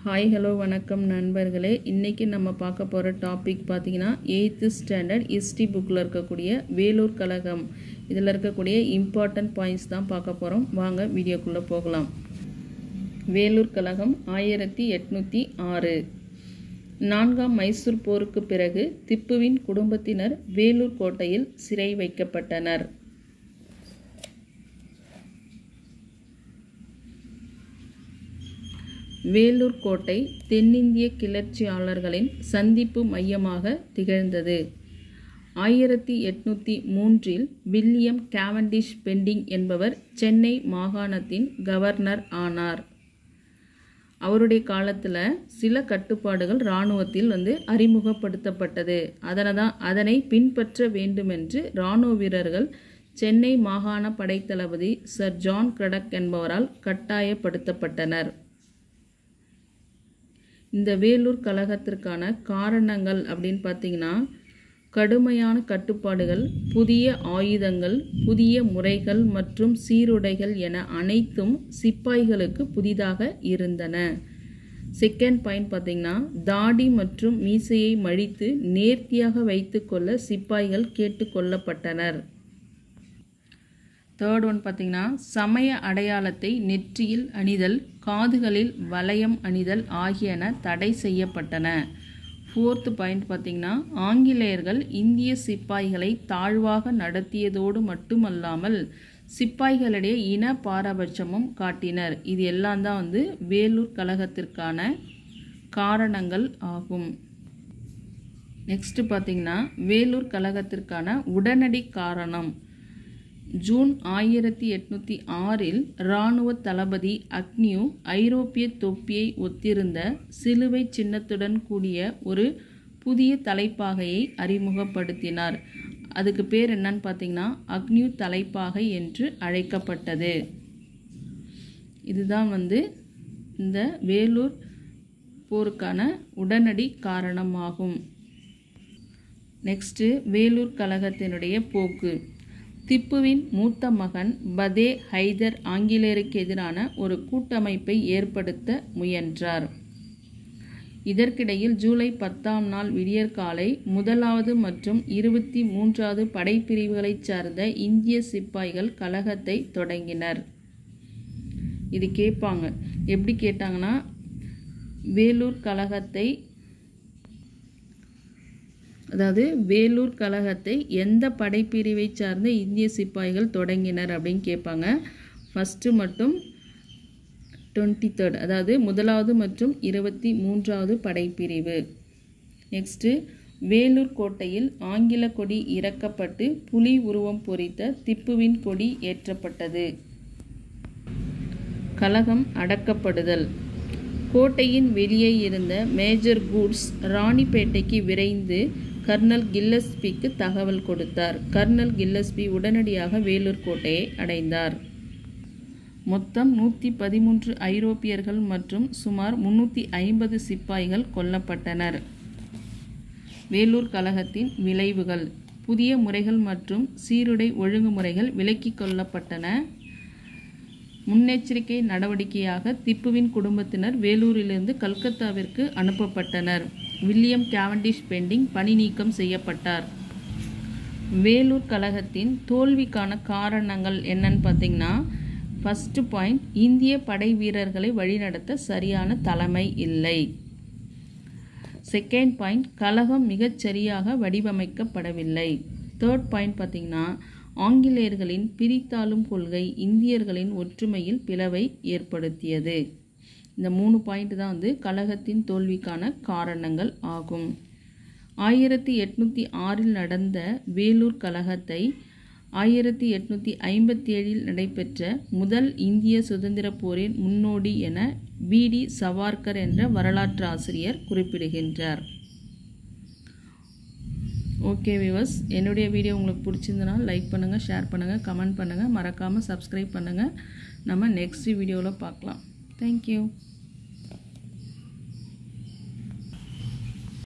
hi hello வணக்கம் நண்பர்களே இன்றைக்கி நம்ம பார்க்க போகிற டாபிக் பார்த்தீங்கன்னா எயித்து ஸ்டாண்டர்ட் ஹிஸ்ட்ரி புக்கில் இருக்கக்கூடிய வேலூர் கழகம் இதில் இருக்கக்கூடிய இம்பார்ட்டன்ட் பாயிண்ட்ஸ் தான் பார்க்க போகிறோம் வாங்க வீடியோக்குள்ளே போகலாம் வேலூர் கழகம் ஆயிரத்தி எட்நூற்றி ஆறு நான்காம் மைசூர் போருக்கு பிறகு திப்புவின் குடும்பத்தினர் வேலூர் கோட்டையில் சிறை வைக்கப்பட்டனர் வேலூர் கோட்டை தென்னிந்திய கிளர்ச்சியாளர்களின் சந்திப்பு மையமாக திகழ்ந்தது ஆயிரத்தி எட்நூற்றி மூன்றில் வில்லியம் கேவண்டிஷ் பெண்டிங் என்பவர் சென்னை மாகாணத்தின் கவர்னர் ஆனார் அவருடைய காலத்தில் சில கட்டுப்பாடுகள் இராணுவத்தில் வந்து அறிமுகப்படுத்தப்பட்டது அதனை தான் அதனை பின்பற்ற வேண்டுமென்று இராணுவ வீரர்கள் சென்னை மாகாண படைத்தளபதி சர் ஜான் கிரடக் என்பவரால் கட்டாயப்படுத்தப்பட்டனர் இந்த வேலூர் கழகத்திற்கான காரணங்கள் அப்படின்னு பார்த்தீங்கன்னா கடுமையான கட்டுப்பாடுகள் புதிய ஆயுதங்கள் புதிய முறைகள் மற்றும் சீருடைகள் என அனைத்தும் சிப்பாய்களுக்கு புதிதாக இருந்தன செகண்ட் பாயிண்ட் பார்த்தீங்கன்னா தாடி மற்றும் மீசையை மழித்து நேர்த்தியாக வைத்துக்கொள்ள சிப்பாய்கள் கேட்டுக்கொள்ளப்பட்டனர் தேர்ட் ஒன் பார்த்தீங்கன்னா சமய அடையாளத்தை நெற்றியில் அணிதல் காதுகளில் வளையம் அணிதல் ஆகியன தடை செய்யப்பட்டன ஃபோர்த்து பாயிண்ட் பார்த்தீங்கன்னா ஆங்கிலேயர்கள் இந்திய சிப்பாய்களை தாழ்வாக நடத்தியதோடு மட்டுமல்லாமல் சிப்பாய்களிடையே இன பாரபட்சமும் காட்டினர் இது எல்லாம் தான் வந்து வேலூர் கழகத்திற்கான காரணங்கள் ஆகும் நெக்ஸ்ட்டு பார்த்தீங்கன்னா வேலூர் கழகத்திற்கான உடனடி காரணம் ஜூன் ஆயிரத்தி எட்நூற்றி ஆறில் இராணுவ தளபதி அக்னியூ ஐரோப்பிய தொப்பியை ஒத்திருந்த சிலுவை சின்னத்துடன் கூடிய ஒரு புதிய தலைப்பாகையை அறிமுகப்படுத்தினார் அதுக்கு பேர் என்னன்னு பார்த்தீங்கன்னா அக்னியூ தலைப்பாகை என்று அழைக்கப்பட்டது இதுதான் வந்து இந்த வேலூர் போருக்கான உடனடி காரணமாகும் நெக்ஸ்ட்டு வேலூர் கழகத்தினுடைய போக்கு திப்புவின் மூத்த மகன் பதே ஹைதர் ஆங்கிலேயருக்கு எதிரான ஒரு கூட்டமைப்பை ஏற்படுத்த முயன்றார் இதற்கிடையில் ஜூலை பத்தாம் நாள் விடியற்காலை முதலாவது மற்றும் இருபத்தி மூன்றாவது படைப்பிரிவுகளைச் சார்ந்த இந்திய சிப்பாய்கள் கழகத்தை தொடங்கினர் இது கேட்பாங்க எப்படி கேட்டாங்கன்னா வேலூர் கழகத்தை அதாவது வேலூர் கழகத்தை எந்த படைப்பிரிவை சார்ந்த இந்திய சிப்பாய்கள் தொடங்கினர் அப்படின்னு கேட்பாங்க ஃபஸ்ட்டு மட்டும் டுவெண்ட்டி தேர்ட் அதாவது முதலாவது மற்றும் இருபத்தி மூன்றாவது படைப்பிரிவு நெக்ஸ்ட்டு வேலூர் கோட்டையில் ஆங்கில கொடி இறக்கப்பட்டு புலி உருவம் பொறித்த திப்புவின் கொடி ஏற்றப்பட்டது கழகம் அடக்கப்படுதல் கோட்டையின் வெளியே இருந்த மேஜர் கூட்ஸ் ராணிப்பேட்டைக்கு விரைந்து கர்னல் கில்லஸ்பிக்கு தகவல் கொடுத்தார் கர்னல் கில்லஸ்பி உடனடியாக வேலூர் கோட்டையை அடைந்தார் மொத்தம் நூற்றி பதிமூன்று ஐரோப்பியர்கள் மற்றும் சுமார் முன்னூற்றி ஐம்பது சிப்பாய்கள் கொல்லப்பட்டனர் வேலூர் கழகத்தின் விளைவுகள் புதிய முறைகள் மற்றும் சீருடை ஒழுங்குமுறைகள் விலக்கிக் கொள்ளப்பட்டன முன்னெச்சரிக்கை நடவடிக்கையாக திப்புவின் குடும்பத்தினர் வேலூரிலிருந்து கல்கத்தாவிற்கு அனுப்பப்பட்டனர் வில்லியம் கேவண்டிஷ் பெண்டிங் பணி நீக்கம் செய்யப்பட்டார் வேலூர் கழகத்தின் தோல்விக்கான காரணங்கள் என்னன்னு பார்த்தீங்கன்னா ஃபஸ்ட்டு பாயிண்ட் இந்திய படை வீரர்களை வழிநடத்த சரியான தலைமை இல்லை செகண்ட் பாயிண்ட் கழகம் மிகச் சரியாக வடிவமைக்கப்படவில்லை தேர்ட் பாயிண்ட் பார்த்தீங்கன்னா ஆங்கிலேயர்களின் பிரித்தாளும் கொள்கை இந்தியர்களின் ஒற்றுமையில் பிளவை ஏற்படுத்தியது இந்த மூணு பாயிண்ட் தான் வந்து கழகத்தின் தோல்விக்கான காரணங்கள் ஆகும் ஆயிரத்தி எட்நூற்றி ஆறில் நடந்த வேலூர் கழகத்தை ஆயிரத்தி எட்நூற்றி ஐம்பத்தி ஏழில் நடைபெற்ற முதல் இந்திய சுதந்திர போரின் முன்னோடி என பிடி சவார்கர் என்ற வரலாற்று ஆசிரியர் குறிப்பிடுகின்றார் ஓகே விவர்ஸ் என்னுடைய வீடியோ உங்களுக்கு பிடிச்சிருந்தனா லைக் பண்ணுங்கள் ஷேர் பண்ணுங்கள் கமெண்ட் பண்ணுங்கள் மறக்காமல் சப்ஸ்கிரைப் பண்ணுங்கள் நம்ம நெக்ஸ்ட் வீடியோவில் பார்க்கலாம் தேங்க்யூ